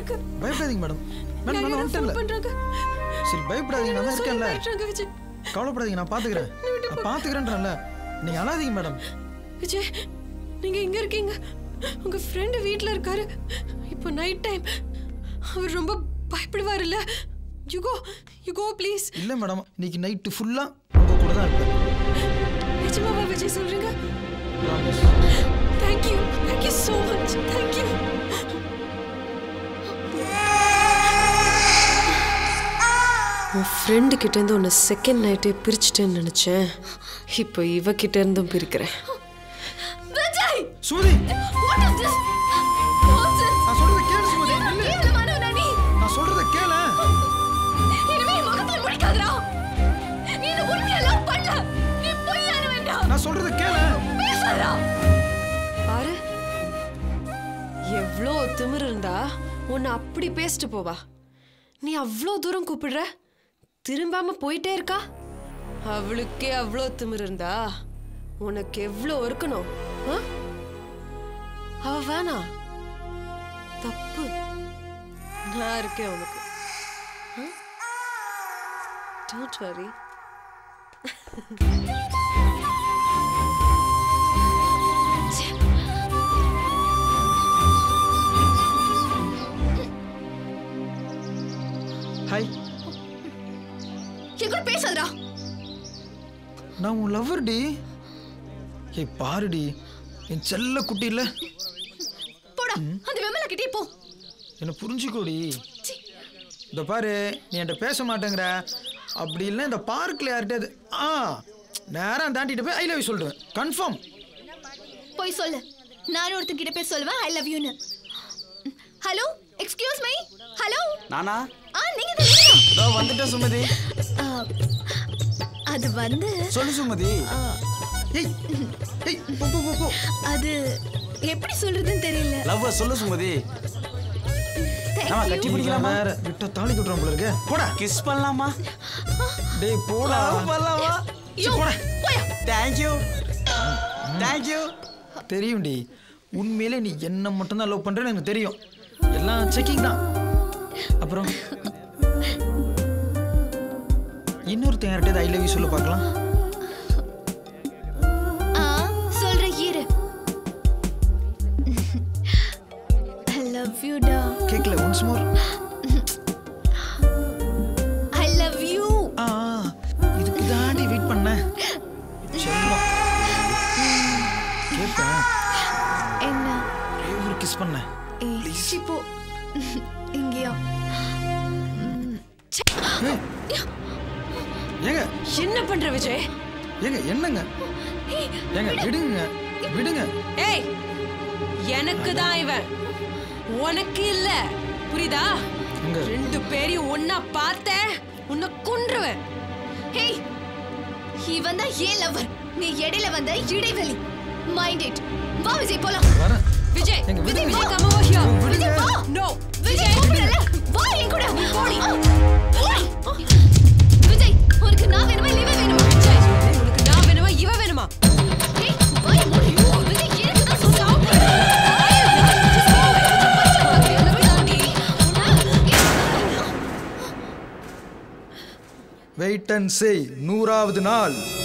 இருக்கு பயப்படாதீங்க madam madam நான் யாரோ வந்துட்டேன்ல ஃபோன் பண்றாங்க சரி பயப்படாதீங்க நான் தான் இருக்கேன்ல பயப்படுறாங்க விஜய் கவலைப்படாதீங்க நான் பாத்துக்கிறேன் நான் பாத்துக்கிறேன்றேன்ல நீங்க அழாதீங்க மேடம் விஜய் நீங்க எங்க இருக்கீங்க உங்க ஃப்ரெண்டு வீட்ல இருக்காரு இப்போ நைட் டைம் அவர் ரொம்ப பயப்படுவாருல்ல you go you go please இல்ல மேடம் இன்னைக்கு நைட்டு ஃபுல்லா உங்க கூட தான் இருப்பேன் நிஜமாவா விஜய் சொல்றீங்க Promise. Thank you thank you so much thank you உன் ஃப்ரெண்டு கிட்ட இருந்து உன்னை செகண்ட் நைட்டே பிரிச்சிட்டேன்னு நினைச்சேன் இப்போ இவ கிட்ட இருந்தும் பிரிக்கிறேன் Vijay Sumathi what is this nonsense நான் சொல்றத கேளு சுமதி நில்லு. கேவலமான நீ நான் சொல்றத கேளு இனிமே என் முகத்துல முடிக்காதடா நீ இந்த உண்மையை லவ் பண்ணல நீ பொய்யான வேண்டாம் நான் சொல்றத கேளு பேசாதடா பாரு எவ்வளோ திமிரு இருந்தா உன்னை அப்படி பேசிட்டு போவா நீ அவ்வளோ தூரம் கூப்பிடுற திரும்பாம போயிட்டே இருக்கா அவளுக்கே அவ்வளோ திமிரு இருந்தா உனக்கு எவ்வளோ இருக்கணும் ஆ? அவ வேணா தப்பு நான் இருக்கேன் உனக்கு டோன்ட் வரி ஹாய் என் கூட பேசாதடா நான் உன் லவ்வர் டி ஏய் பாருடி என் செல்ல குட்டி இல்ல போடா அந்த விமலா கிட்டே போ என்ன புரிஞ்சுக்கோடி இந்த பாரு நீ என்கிட்ட பேச மாட்டேங்கிற அப்படி இல்லை இந்த பார்க்கில் யார்கிட்டயாவது ஆ நேரம் தாண்டிட்டு போய் ஐ லவ் சொல்லிடுவேன் கன்ஃபார்ம் போய் சொல்லு நானும் ஒருத்தன் கிட்ட போய் சொல்லுவேன் ஐ லவ் யூன்னு ஹலோ எக்ஸ்கியூஸ் மீ ஹலோ நானா ஆ நீங்க தான் நீங்க தான். இதோ வந்துட்டேன் சுமதி ஆ, அது வந்து சொல்லு சுமதி ஏய் ஏய் போ போ போ போ அது எப்படி சொல்றதுன்னு தெரியல லவ் சொல்லு சுமதி நம்ம Thank கட்டி you. பிடிக்கலாமா வேற விட்ட தாலி கட்டுறோம் போல இருக்கு போடா கிஸ் பண்ணலாமா டேய் போடா லவ் பண்ணலாமா யோ, போடா. போயா. தேங்க்யூ தேங்க்யூ தெரியும்டி உண்மையிலே நீ என்ன மட்டும்தான் லவ் பண்றேன்னு எனக்கு தெரியும் எல்லாம் செக்கிங் தான் அப்புறம் இன்னொருத்தன் யார்கிட்டயாவது ஐ லவ் யூ சொல்ல பார்க்கலாம் ஆ, சொல்றேன் இரு ஐ லவ் யூ டா கேட்கல once more I love you ஆ இதுக்கு தாண்டி வெயிட் பண்ணேன் செல்லம் கேட்பேன் என்ன ஒரே ஒரு கிஸ் பண்ணேன் ஏய், இப்போ இங்கேயா ஏங்க என்ன பண்ற விஜய் ஏங்க என்னங்க ஏங்க விடுங்க விடுங்க ஏய் எனக்கு தான் இவன் உனக்கு இல்ல புரியுதா எங்க ரெண்டு பேரையும் ஒன்னா பார்த்தேன் உன்னை கொன்றுவேன் ஹேய் இவன் தான் ஏன் லவர் நீ இடையில வந்த இடைவெளி மைண்ட் இட் வா விஜய் போலாம் வரேன் விஜய் எங்க விஜய் விடுங்க. Vijay come over here Vijay வா no விஜய் கூப்பிடல வா என் கூட போடி விஜய் உனக்கு நான் வேணுமா இல்ல இவன் வேணுமா விஜய் உனக்கு நான் வேணுமா இவ வேணுமா ஹேய் வாய் மூடி விஜய் எனக்கு தான் சொல்றேன் வெயிட் அண்ட் செய் நூறாவது நாள்